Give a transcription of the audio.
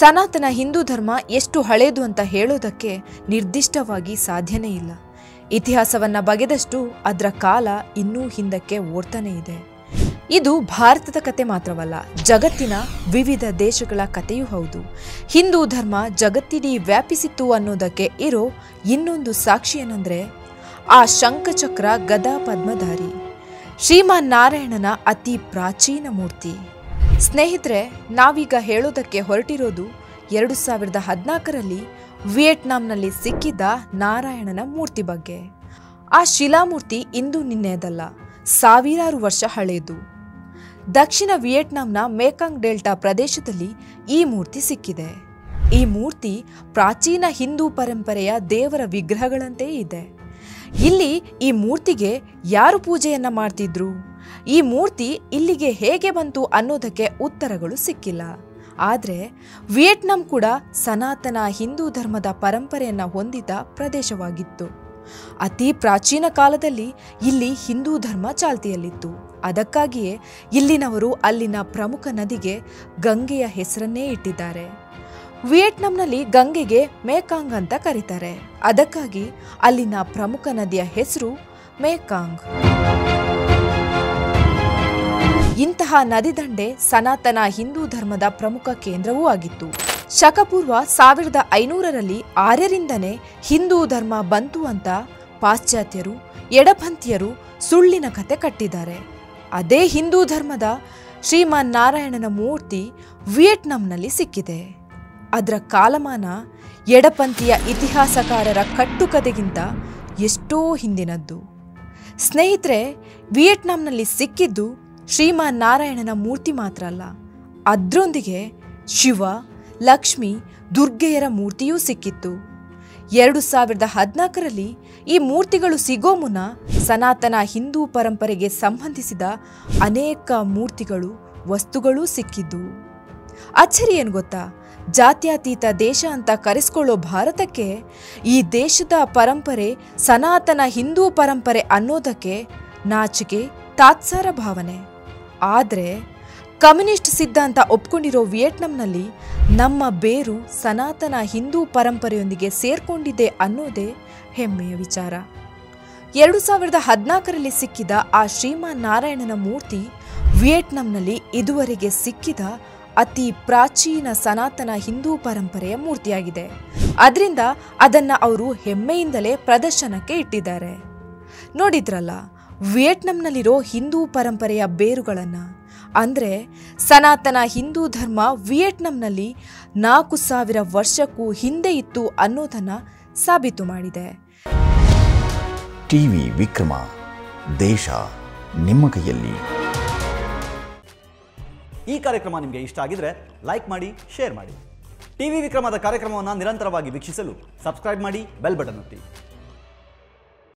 ಸನಾತನ ಹಿಂದೂ ಧರ್ಮ ಎಷ್ಟು ಹಳೇದು ಅಂತ ಹೇಳೋದಕ್ಕೆ ನಿರ್ದಿಷ್ಟವಾಗಿ ಸಾಧ್ಯನೇ ಇಲ್ಲ ಇತಿಹಾಸವನ್ನ ಬಗೆದಷ್ಟು ಅದರ ಕಾಲ ಇನ್ನೂ ಹಿಂದಕ್ಕೆ ಓಡ್ತಾನೇ ಇದೆ ಇದು ಭಾರತದ ಕತೆ ಮಾತ್ರವಲ್ಲ ಜಗತ್ತಿನ ವಿವಿಧ ದೇಶಗಳ ಕಥೆಯೂ ಹೌದು ಹಿಂದೂ ಧರ್ಮ ಜಗತ್ತಿಡೀ ವ್ಯಾಪಿಸಿತ್ತು ಅನ್ನೋದಕ್ಕೆ ಇರೋ ಇನ್ನೊಂದು ಸಾಕ್ಷಿ ಏನಂದ್ರೆ ಆ ಶಂಖಚಕ್ರ ಗದಾ ಪದ್ಮಧಾರಿ ಶ್ರೀಮಾನ್ ನಾರಾಯಣನ ಅತಿ ಪ್ರಾಚೀನ ಮೂರ್ತಿ ಸ್ನೇಹಿತರೆ ನಾವೀಗ ಹೇಳೋದಕ್ಕೆ ಹೊರಟಿರೋದು ಎರಡು ಸಾವಿರದ ಹದಿನಾಲ್ಕರಲ್ಲಿ ವಿಯೆಟ್ನಾಂನಲ್ಲಿ ಸಿಕ್ಕಿದ್ದ ನಾರಾಯಣನ ಮೂರ್ತಿ ಬಗ್ಗೆ ಆ ಶಿಲಾಮೂರ್ತಿ ಇಂದು ನಿನ್ನೆದಲ್ಲ ಸಾವಿರಾರು ವರ್ಷ ಹಳೆಯದು ದಕ್ಷಿಣ ವಿಯೆಟ್ನಾಂನ ಮೇಕಾಂಗ್ ಡೆಲ್ಟಾ ಪ್ರದೇಶದಲ್ಲಿ ಈ ಮೂರ್ತಿ ಸಿಕ್ಕಿದೆ ಈ ಮೂರ್ತಿ ಪ್ರಾಚೀನ ಹಿಂದೂ ಪರಂಪರೆಯ ದೇವರ ವಿಗ್ರಹಗಳಂತೆ ಇದೆ ಇಲ್ಲಿ ಈ ಮೂರ್ತಿಗೆ ಯಾರು ಪೂಜೆಯನ್ನ ಮಾಡ್ತಿದ್ರು ಈ ಮೂರ್ತಿ ಇಲ್ಲಿಗೆ ಹೇಗೆ ಬಂತು ಅನ್ನೋದಕ್ಕೆ ಉತ್ತರಗಳು ಸಿಕ್ಕಿಲ್ಲ ಆದರೆ ವಿಯೆಟ್ನಾಂ ಕೂಡ ಸನಾತನ ಹಿಂದೂ ಧರ್ಮದ ಪರಂಪರೆಯನ್ನ ಹೊಂದಿದ ಪ್ರದೇಶವಾಗಿತ್ತು ಅತಿ ಪ್ರಾಚೀನ ಕಾಲದಲ್ಲಿ ಇಲ್ಲಿ ಹಿಂದೂ ಧರ್ಮ ಚಾಲ್ತಿಯಲ್ಲಿತ್ತು ಅದಕ್ಕಾಗಿಯೇ ಇಲ್ಲಿನವರು ಅಲ್ಲಿನ ಪ್ರಮುಖ ನದಿಗೆ ಗಂಗೆಯ ಹೆಸರನ್ನೇ ಇಟ್ಟಿದ್ದಾರೆ ವಿಯೆಟ್ನಾಂನಲ್ಲಿ ಗಂಗೆಗೆ ಮೇಕಾಂಗ್ ಅಂತ ಕರೀತಾರೆ ಅದಕ್ಕಾಗಿ ಅಲ್ಲಿನ ಪ್ರಮುಖ ನದಿಯ ಹೆಸರು ಮೇಕಾಂಗ್ ಇಂತಹ ನದಿದಂಡೆ ಸನಾತನ ಹಿಂದೂ ಧರ್ಮದ ಪ್ರಮುಖ ಕೇಂದ್ರವೂ ಆಗಿತ್ತು ಶಕಪೂರ್ವ ಸಾವಿರದ ಐನೂರರಲ್ಲಿ ಆರ್ಯರಿಂದನೇ ಹಿಂದೂ ಧರ್ಮ ಬಂತು ಅಂತ ಪಾಶ್ಚಾತ್ಯರು ಎಡಪಂಥೀಯರು ಸುಳ್ಳಿನ ಕತೆ ಕಟ್ಟಿದ್ದಾರೆ ಅದೇ ಹಿಂದೂ ಧರ್ಮದ ಶ್ರೀಮಾನ್ ನಾರಾಯಣನ ಮೂರ್ತಿ ವಿಯೆಟ್ನಾಂನಲ್ಲಿ ಸಿಕ್ಕಿದೆ ಅದರ ಕಾಲಮಾನ ಎಡಪಂಥೀಯ ಇತಿಹಾಸಕಾರರ ಕಟ್ಟುಕತೆಗಿಂತ ಎಷ್ಟೋ ಹಿಂದಿನದ್ದು ಸ್ನೇಹಿತರೆ ವಿಯೆಟ್ನಾಂನಲ್ಲಿ ಸಿಕ್ಕಿದ್ದು ಶ್ರೀಮಾನ್ ನಾರಾಯಣನ ಮೂರ್ತಿ ಮಾತ್ರ ಅಲ್ಲ ಅದರೊಂದಿಗೆ ಶಿವ ಲಕ್ಷ್ಮಿ ದುರ್ಗೆಯರ ಮೂರ್ತಿಯೂ ಸಿಕ್ಕಿತ್ತು ಎರಡು ಸಾವಿರದ ಹದಿನಾಲ್ಕರಲ್ಲಿ ಈ ಮೂರ್ತಿಗಳು ಸಿಗೋ ಮುನ್ನ ಸನಾತನ ಹಿಂದೂ ಪರಂಪರೆಗೆ ಸಂಬಂಧಿಸಿದ ಅನೇಕ ಮೂರ್ತಿಗಳು ವಸ್ತುಗಳೂ ಸಿಕ್ಕಿದ್ದು ಅಚ್ಚರಿ ಏನು ಗೊತ್ತಾ ಜಾತ್ಯತೀತ ದೇಶ ಅಂತ ಕರೆಸ್ಕೊಳ್ಳೋ ಭಾರತಕ್ಕೆ ಈ ದೇಶದ ಪರಂಪರೆ ಸನಾತನ ಹಿಂದೂ ಪರಂಪರೆ ಅನ್ನೋದಕ್ಕೆ ನಾಚಿಕೆ ತಾತ್ಸಾರ ಭಾವನೆ ಆದರೆ ಕಮ್ಯುನಿಸ್ಟ್ ಸಿದ್ಧಾಂತ ಒಪ್ಕೊಂಡಿರೋ ವಿಯೆಟ್ನಾಂನಲ್ಲಿ ನಮ್ಮ ಬೇರು ಸನಾತನ ಹಿಂದೂ ಪರಂಪರೆಯೊಂದಿಗೆ ಸೇರ್ಕೊಂಡಿದೆ ಅನ್ನೋದೇ ಹೆಮ್ಮೆಯ ವಿಚಾರ ಎರಡು ಸಾವಿರದ ಹದಿನಾಲ್ಕರಲ್ಲಿ ಸಿಕ್ಕಿದ ಆ ಶ್ರೀಮಾನ್ ನಾರಾಯಣನ ಮೂರ್ತಿ ವಿಯೆಟ್ನಾಂನಲ್ಲಿ ಇದುವರೆಗೆ ಸಿಕ್ಕಿದ ಅತಿ ಪ್ರಾಚೀನ ಸನಾತನ ಹಿಂದೂ ಪರಂಪರೆಯ ಮೂರ್ತಿಯಾಗಿದೆ ಅದರಿಂದ ಅದನ್ನ ಅವರು ಹೆಮ್ಮೆಯಿಂದಲೇ ಪ್ರದರ್ಶನಕ್ಕೆ ಇಟ್ಟಿದ್ದಾರೆ ನೋಡಿದ್ರಲ್ಲ ವಿಯೆಟ್ನಾಂನಲ್ಲಿರೋ ಹಿಂದೂ ಪರಂಪರೆಯ ಬೇರುಗಳನ್ನ ಅಂದ್ರೆ ಸನಾತನ ಹಿಂದೂ ಧರ್ಮ ವಿಯೆಟ್ನಾಂನಲ್ಲಿ ನಾಲ್ಕು ಸಾವಿರ ವರ್ಷಕ್ಕೂ ಹಿಂದೆ ಇತ್ತು ಅನ್ನೋದನ್ನ ಸಾಬೀತು ಮಾಡಿದೆ ಟಿವಿ ವಿಕ್ರಮ ದೇಶ ನಿಮ್ಮ ಕೈಯಲ್ಲಿ ಈ ಕಾರ್ಯಕ್ರಮ ನಿಮಗೆ ಇಷ್ಟ ಆಗಿದ್ರೆ ಲೈಕ್ ಮಾಡಿ ಶೇರ್ ಮಾಡಿ ಟಿವಿ ವಿಕ್ರಮದ ಕಾರ್ಯಕ್ರಮವನ್ನು ನಿರಂತರವಾಗಿ ವೀಕ್ಷಿಸಲು ಸಬ್ಸ್ಕ್ರೈಬ್ ಮಾಡಿ ಬೆಲ್ ಬಟನ್ ಒತ್ತಿ